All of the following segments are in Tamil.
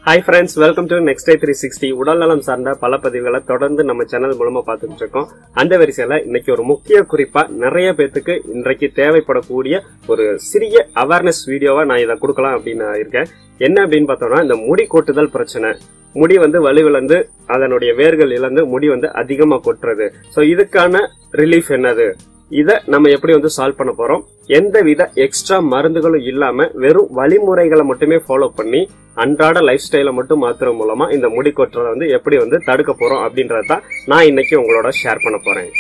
hi friends welcome to next day three sixty உடல்நலம் சார்ந்த பல பதிவுகளை தொடர்ந்து நம்ம சேனல் மூலமா பார்த்துட்டு இருக்கோம் அந்த வரிசையில இன்னைக்கு ஒரு முக்கிய குறிப்பா நிறைய பேத்துக்கு இன்றைக்கு தேவைப்படக்கூடிய ஒரு சிறிய அவேர்னஸ் வீடியோவா நான் இதை கொடுக்கலாம் அப்படின்னு நான் இருக்கேன் என்ன அப்படின்னு பார்த்தோம்னா இந்த முடி கொட்டுதல் பிரச்சனை முடி வந்து வலுவிழந்து அதனுடைய வேர்கள் இழந்து முடி வந்து அதிகமா கொட்டுறது சோ இதுக்கான ரிலீஃப் என்னது இத நம்ம எப்படி வந்து சால்வ் பண்ண போறோம் எந்த வித எக்ஸ்ட்ரா மருந்துகளும் இல்லாம வெறும் வழிமுறைகளை மட்டுமே ஃபாலோ பண்ணி அன்றாட லைஃப் ஸ்டைலை மட்டும் மாத்துறது மூலமா இந்த முடி கொட்டுறதை வந்து எப்படி வந்து தடுக்க போறோம் அப்படின்றத நான் இன்னைக்கு உங்களோட ஷேர் பண்ண போறேன்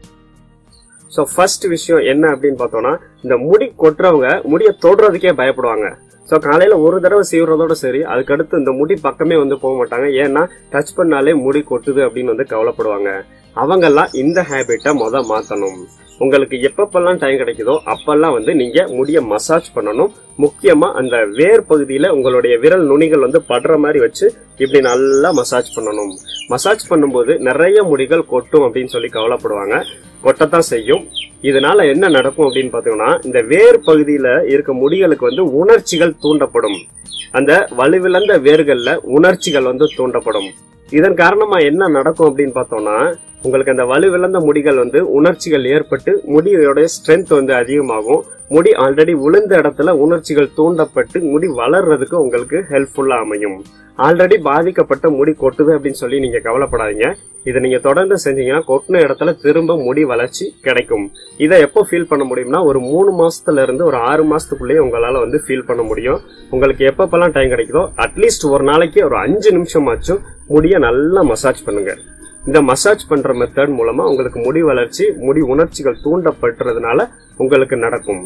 ஸோ ஃபர்ஸ்ட் விஷயம் என்ன அப்படின்னு பார்த்தோம்னா இந்த முடி கொட்டுறவங்க முடியை தொடுறதுக்கே பயப்படுவாங்க ஸோ காலையில ஒரு தடவை சீவுறதோட சரி அதுக்கடுத்து இந்த முடி பக்கமே வந்து போக மாட்டாங்க ஏன்னா டச் பண்ணாலே முடி கொட்டுது அப்படின்னு வந்து கவலைப்படுவாங்க அவங்கெல்லாம் இந்த ஹேபிட்டை முத மாத்தணும் உங்களுக்கு எப்பப்பெல்லாம் டைம் கிடைக்குதோ அப்பெல்லாம் வந்து நீங்க முடிய மசாஜ் பண்ணணும் முக்கியமா அந்த வேர் பகுதியில உங்களுடைய விரல் நுனிகள் வந்து படுற மாதிரி வச்சு இப்படி நல்லா மசாஜ் பண்ணணும் மசாஜ் பண்ணும்போது நிறைய முடிகள் கொட்டும் அப்படின்னு சொல்லி கவலைப்படுவாங்க கொட்டத்தான் செய்யும் இதனால என்ன நடக்கும் அப்படின்னு பாத்தீங்கன்னா இந்த வேர் பகுதியில இருக்க முடிகளுக்கு வந்து உணர்ச்சிகள் தூண்டப்படும் அந்த வலுவிழந்த வேர்கள்ல உணர்ச்சிகள் வந்து தூண்டப்படும் இதன் காரணமா என்ன நடக்கும் அப்படின்னு பார்த்தோம்னா உங்களுக்கு அந்த வலுவிழந்த முடிகள் வந்து உணர்ச்சிகள் ஏற்பட்டு முடியோட ஸ்ட்ரென்த் வந்து அதிகமாகும் முடி ஆல்ரெடி விழுந்த இடத்துல உணர்ச்சிகள் தூண்டப்பட்டு முடி வளர்றதுக்கு உங்களுக்கு ஹெல்ப்ஃபுல்லா அமையும் ஆல்ரெடி பாதிக்கப்பட்ட முடி கொட்டுது அப்படின்னு சொல்லி நீங்க கவலைப்படாதீங்க இதை நீங்க தொடர்ந்து செஞ்சீங்கன்னா கொட்டின இடத்துல திரும்ப முடி வளர்ச்சி கிடைக்கும் இதை எப்போ ஃபீல் பண்ண முடியும்னா ஒரு மூணு மாசத்துல இருந்து ஒரு ஆறு மாசத்துக்குள்ளேயே உங்களால வந்து ஃபீல் பண்ண முடியும் உங்களுக்கு எப்பப்பெல்லாம் டைம் கிடைக்குதோ அட்லீஸ்ட் ஒரு நாளைக்கு ஒரு அஞ்சு நிமிஷமாச்சும் முடிய நல்லா மசாஜ் பண்ணுங்க இந்த மசாஜ் பண்ற மெத்தட் மூலமா உங்களுக்கு முடி வளர்ச்சி முடி உணர்ச்சிகள் தூண்டப்பட்டுறதுனால உங்களுக்கு நடக்கும்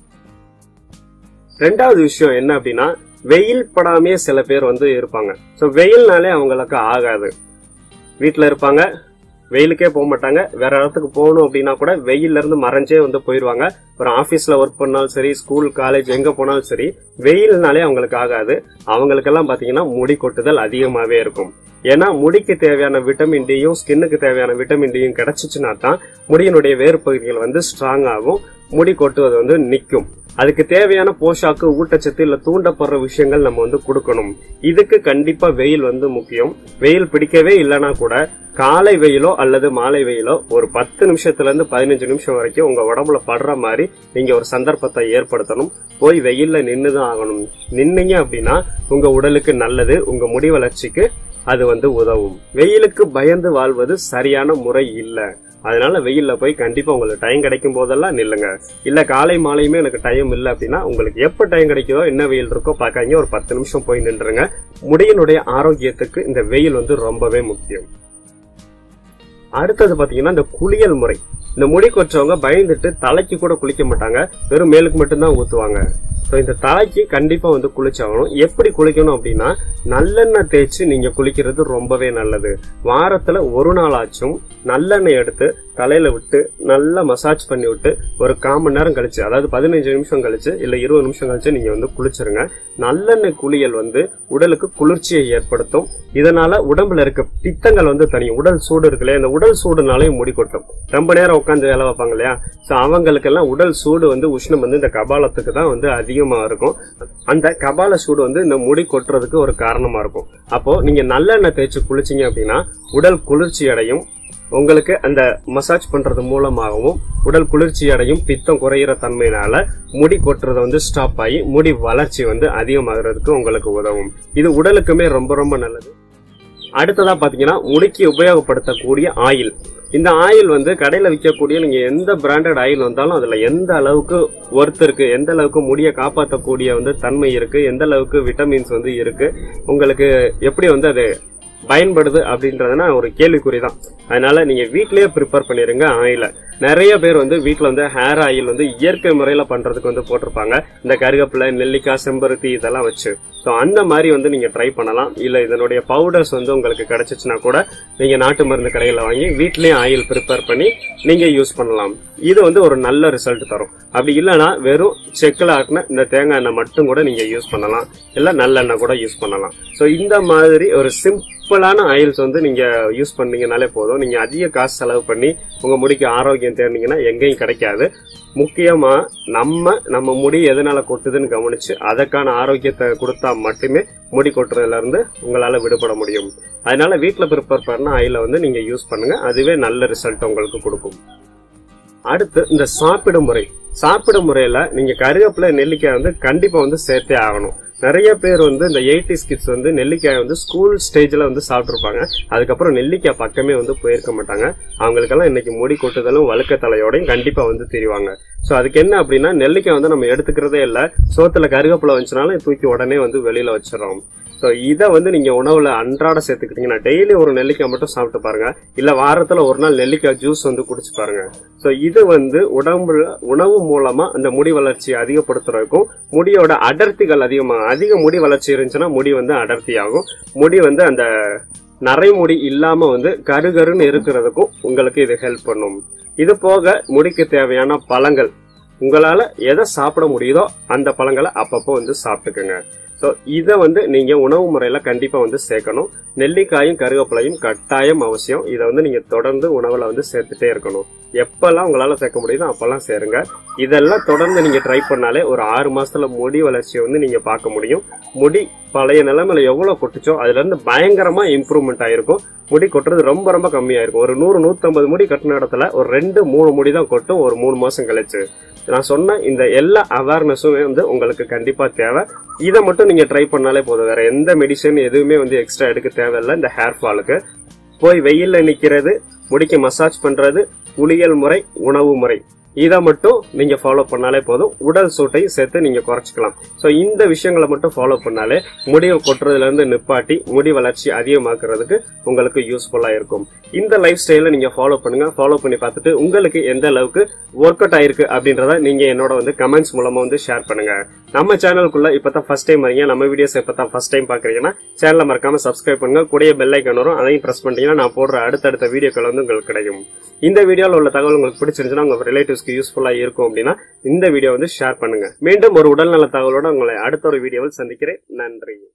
ரெண்டாவது விஷயம் என்ன அப்படின்னா வெயில் படாமே சில பேர் வந்து இருப்பாங்க ஸோ வெயில்னாலே அவங்களுக்கு ஆகாது வீட்டில் இருப்பாங்க வெயிலுக்கே போக மாட்டாங்க வேற இடத்துக்கு போகணும் அப்படின்னா கூட வெயில்ல இருந்து மறைஞ்சே வந்து போயிருவாங்க ஒரு ஆபீஸ்ல ஒர்க் பண்ணாலும் சரி ஸ்கூல் காலேஜ் எங்க போனாலும் சரி வெயில்னாலே அவங்களுக்கு ஆகாது அவங்களுக்கெல்லாம் பாத்தீங்கன்னா முடி கொட்டுதல் அதிகமாவே இருக்கும் ஏன்னா முடிக்கு தேவையான விட்டமின் டியும் ஸ்கின்னுக்கு தேவையான விட்டமின் டியும் கிடைச்சிச்சுன்னா தான் முடியினுடைய வேறு பகுதிகள் வந்து ஸ்ட்ராங் ஆகும் முடி கொட்டுவது வந்து நிக்கும் அதுக்கு தேவையான போஷாக்கு ஊட்டச்சத்து இல்ல தூண்டப்படுற விஷயங்கள் நம்ம வந்து கொடுக்கணும் இதுக்கு கண்டிப்பா வெயில் வந்து முக்கியம் வெயில் பிடிக்கவே இல்லைன்னா கூட காலை வெயிலோ அல்லது மாலை வெயிலோ ஒரு பத்து நிமிஷத்துல இருந்து பதினஞ்சு நிமிஷம் வரைக்கும் உங்க உடம்புல படுற மாதிரி நீங்க ஒரு சந்தர்ப்பத்தை ஏற்படுத்தணும் போய் வெயில்ல நின்னுதான் ஆகணும் நின்னீங்க அப்படின்னா உங்க உடலுக்கு நல்லது உங்க முடி வளர்ச்சிக்கு அது வந்து உதவும் வெயிலுக்கு பயந்து வாழ்வது சரியான முறை இல்ல அதனால வெயில்ல போய் கண்டிப்பா உங்களுக்கு டைம் கிடைக்கும் போதெல்லாம் நில்லுங்க இல்ல காலை மாலையுமே எனக்கு டைம் இல்ல அப்படின்னா உங்களுக்கு எப்ப டைம் கிடைக்குதோ என்ன வெயில் இருக்கோ பார்க்காங்க ஒரு பத்து நிமிஷம் போய் நின்றுங்க முடியினுடைய ஆரோக்கியத்துக்கு இந்த வெயில் வந்து ரொம்பவே முக்கியம் அடுத்தது பாத்தீங்கன்னா இந்த குளியல் முறை இந்த முடி கொற்றவங்க பயந்துட்டு தலைக்கு கூட குளிக்க மாட்டாங்க வெறும் மேலுக்கு மட்டும்தான் ஊத்துவாங்க ஸோ இந்த தலைக்கு கண்டிப்பா வந்து குளிச்சாகணும் எப்படி குளிக்கணும் அப்படின்னா நல்லெண்ணெய் தேய்ச்சி நீங்க குளிக்கிறது ரொம்பவே நல்லது வாரத்துல ஒரு நாளாச்சும் நல்லெண்ணெய் எடுத்து தலையில விட்டு நல்லா மசாஜ் பண்ணி விட்டு ஒரு கால் மணி நேரம் கழிச்சு அதாவது பதினஞ்சு நிமிஷம் கழிச்சு இல்ல இருபது நிமிஷம் கழிச்சு நீங்க வந்து குளிச்சிருங்க நல்லெண்ணெய் குளியல் வந்து உடலுக்கு குளிர்ச்சியை ஏற்படுத்தும் இதனால உடம்புல இருக்க பித்தங்கள் வந்து தனியும் உடல் சூடு இருக்குல்லையா இந்த உடல் சூடுனாலையும் முடி கொட்டும் ரொம்ப நேரம் உட்காந்து வேலை வைப்பாங்க இல்லையா சோ அவங்களுக்கெல்லாம் உடல் சூடு வந்து உஷ்ணம் வந்து இந்த கபாலத்துக்கு தான் வந்து அதிகமா இருக்கும் அந்த கபால சூடு வந்து இந்த முடி கொட்டுறதுக்கு ஒரு காரணமா இருக்கும் அப்போ நீங்க நல்லெண்ணெய் தேய்ச்சி குளிச்சீங்க அப்படின்னா உடல் குளிர்ச்சி அடையும் உங்களுக்கு அந்த மசாஜ் பண்றது மூலமாகவும் உடல் குளிர்ச்சி அடையும் பித்தம் குறையிற தன்மையினால முடி கொட்டுறது வந்து ஸ்டாப் ஆகி முடி வளர்ச்சி வந்து அதிகமாகிறதுக்கு உங்களுக்கு உதவும் இது உடலுக்குமே ரொம்ப ரொம்ப நல்லது அடுத்ததா பாத்தீங்கன்னா முடிக்கு உபயோகப்படுத்தக்கூடிய ஆயில் இந்த ஆயில் வந்து கடையில விற்கக்கூடிய நீங்க எந்த பிராண்டட் ஆயில் வந்தாலும் அதுல எந்த அளவுக்கு ஒர்த் இருக்கு எந்த அளவுக்கு முடிய காப்பாற்றக்கூடிய வந்து தன்மை இருக்கு எந்த அளவுக்கு விட்டமின்ஸ் வந்து இருக்கு உங்களுக்கு எப்படி வந்து அது பயன்படுது அப்படின்றதுனா ஒரு கேள்விக்குறி தான் அதனால நீங்க வீட்லயே ப்ரிப்பேர் பண்ணிருங்க ஆயில நிறைய பேர் வந்து வீட்ல வந்து ஹேர் ஆயில் வந்து இயற்கை முறையில பண்றதுக்கு வந்து போட்டிருப்பாங்க இந்த கருகப்பிலை நெல்லிக்காய் செம்பருத்தி இதெல்லாம் வச்சு ஸோ அந்த மாதிரி வந்து நீங்க ட்ரை பண்ணலாம் இல்ல இதனுடைய பவுடர்ஸ் வந்து உங்களுக்கு கிடைச்சிச்சுன்னா கூட நீங்க நாட்டு மருந்து கடையில வாங்கி வீட்லயே ஆயில் ப்ரிப்பேர் பண்ணி நீங்க யூஸ் பண்ணலாம் இது வந்து ஒரு நல்ல ரிசல்ட் தரும் அப்படி இல்லைன்னா வெறும் செக்கில் ஆட்டின இந்த தேங்காய் எண்ணெய் மட்டும் கூட நீங்க யூஸ் பண்ணலாம் இல்ல நல்லெண்ணெய் கூட யூஸ் பண்ணலாம் ஸோ இந்த மாதிரி ஒரு சிம்பிள் சிம்பிளான ஆயில்ஸ் வந்து நீங்க யூஸ் பண்ணீங்கனாலே போதும் நீங்க அதிக காசு செலவு பண்ணி உங்க முடிக்கு ஆரோக்கியம் தேடினீங்கன்னா எங்கேயும் கிடைக்காது முக்கியமா நம்ம நம்ம முடி எதனால கொட்டுதுன்னு கவனிச்சு அதற்கான ஆரோக்கியத்தை கொடுத்தா மட்டுமே முடி கொட்டுறதுல இருந்து உங்களால விடுபட முடியும் அதனால வீட்டுல ப்ரிப்பேர் பண்ண ஆயில வந்து நீங்க யூஸ் பண்ணுங்க அதுவே நல்ல ரிசல்ட் உங்களுக்கு கொடுக்கும் அடுத்து இந்த சாப்பிடும் முறை சாப்பிடும் முறையில நீங்க கருவேப்பிலை நெல்லிக்காய் வந்து கண்டிப்பா வந்து சேர்த்தே ஆகணும் நிறைய பேர் வந்து இந்த எயிட்டி கிட்ஸ் வந்து நெல்லிக்காய் வந்து ஸ்கூல் ஸ்டேஜ்ல வந்து சாப்பிட்டுருப்பாங்க அதுக்கப்புறம் நெல்லிக்காய் பக்கமே வந்து போயிருக்க மாட்டாங்க அவங்களுக்கெல்லாம் இன்னைக்கு முடி கொட்டுதலும் வழுக்க தலையோடையும் கண்டிப்பா வந்து தெரிவாங்க ஸோ அதுக்கு என்ன அப்படின்னா நெல்லிக்காய் வந்து நம்ம எடுத்துக்கிறதே இல்லை சோத்துல கருவேப்பிலை வந்துச்சுனாலும் தூக்கி உடனே வந்து வெளியில வச்சிடறோம் ஸோ இதை வந்து நீங்க உணவுல அன்றாட சேர்த்துக்கிட்டீங்கன்னா டெய்லி ஒரு நெல்லிக்காய் மட்டும் சாப்பிட்டு பாருங்க இல்ல வாரத்துல ஒரு நாள் நெல்லிக்காய் ஜூஸ் வந்து குடிச்சு பாருங்க ஸோ இது வந்து உடம்புல உணவு மூலமா அந்த முடி வளர்ச்சியை அதிகப்படுத்துறதுக்கும் முடியோட அடர்த்திகள் அதிகமாக அதிக முடி வளர்ச்சி இருந்துச்சுன்னா முடி வந்து அடர்த்தி ஆகும் முடி வந்து அந்த நரைமுடி இல்லாம வந்து கருகருன்னு இருக்கிறதுக்கும் உங்களுக்கு இது ஹெல்ப் பண்ணும் இது போக முடிக்கு தேவையான பழங்கள் உங்களால எதை சாப்பிட முடியுதோ அந்த பழங்களை அப்பப்போ வந்து சாப்பிட்டுக்குங்க ஸோ இதை வந்து நீங்க உணவு முறையில கண்டிப்பா வந்து சேர்க்கணும் நெல்லிக்காயும் கருவேப்பிலையும் கட்டாயம் அவசியம் இதை வந்து நீங்க தொடர்ந்து உணவுல வந்து சேர்த்துட்டே இருக்கணும் எப்பெல்லாம் உங்களால சேர்க்க முடியுதோ அப்பெல்லாம் சேருங்க இதெல்லாம் தொடர்ந்து நீங்க ட்ரை பண்ணாலே ஒரு ஆறு மாசத்துல முடி வளர்ச்சியை வந்து நீங்க பார்க்க முடியும் முடி பழைய நிலைமையில எவ்வளவு கொட்டுச்சோ அதுல இருந்து பயங்கரமா இம்ப்ரூவ்மெண்ட் ஆயிருக்கும் முடி கொட்டுறது ரொம்ப ரொம்ப கம்மியாயிருக்கும் ஒரு நூறு நூத்தம்பது முடி கட்டின இடத்துல ஒரு ரெண்டு மூணு முடி தான் கொட்டும் ஒரு மூணு மாசம் கழிச்சு நான் சொன்ன இந்த எல்லா அவேர்னஸும் வந்து உங்களுக்கு கண்டிப்பா தேவை இதை மட்டும் நீங்க ட்ரை பண்ணாலே போதும் வேற எந்த மெடிசன் எதுவுமே வந்து எக்ஸ்ட்ரா எடுக்க தேவையில்லை இந்த ஹேர் ஃபாலுக்கு போய் வெயில்ல நிக்கிறது முடிக்கு மசாஜ் பண்றது குளியல் முறை உணவு முறை இதை மட்டும் நீங்க ஃபாலோ பண்ணாலே போதும் உடல் சூட்டை சேர்த்து நீங்க குறைச்சிக்கலாம் ஸோ இந்த விஷயங்களை மட்டும் ஃபாலோ பண்ணாலே முடிவை கொட்டுறதுல இருந்து நிப்பாட்டி முடி வளர்ச்சி அதிகமாக்குறதுக்கு உங்களுக்கு யூஸ்ஃபுல்லா இருக்கும் இந்த லைஃப் ஸ்டைல நீங்க ஃபாலோ பண்ணுங்க ஃபாலோ பண்ணி பார்த்துட்டு உங்களுக்கு எந்த அளவுக்கு ஒர்க் அவுட் ஆயிருக்கு அப்படின்றத நீங்க என்னோட வந்து கமெண்ட்ஸ் மூலமா வந்து ஷேர் பண்ணுங்க நம்ம சேனலுக்குள்ள இப்பதான் ஃபர்ஸ்ட் டைம் வரீங்க நம்ம வீடியோஸ் இப்பதான் ஃபர்ஸ்ட் டைம் பாக்குறீங்கன்னா சேனலை மறக்காம சப்ஸ்கிரைப் பண்ணுங்க கூடிய பெல் ஐக்கன் வரும் அதையும் பிரஸ் பண்ணிட்டீங்கன்னா நான் போடுற அடுத்தடுத்த வீடியோக்கள் வந்து உங்களுக்கு கிடைக்கும் இந்த வீடியோல உள்ள தகவல் உங்களுக்கு பிடிச்சிருந்துச்சுன்னா உங்க ரிலேட்டிவ்ஸ்க்கு யூஸ்ஃபுல்லா இருக்கும் அப்படின்னா இந்த வீடியோ வந்து ஷேர் பண்ணுங்க மீண்டும் ஒரு உடல்நல தகவலோட உங்களை அடுத்த ஒரு வீடியோவில் சந்திக்கிறேன் நன்றி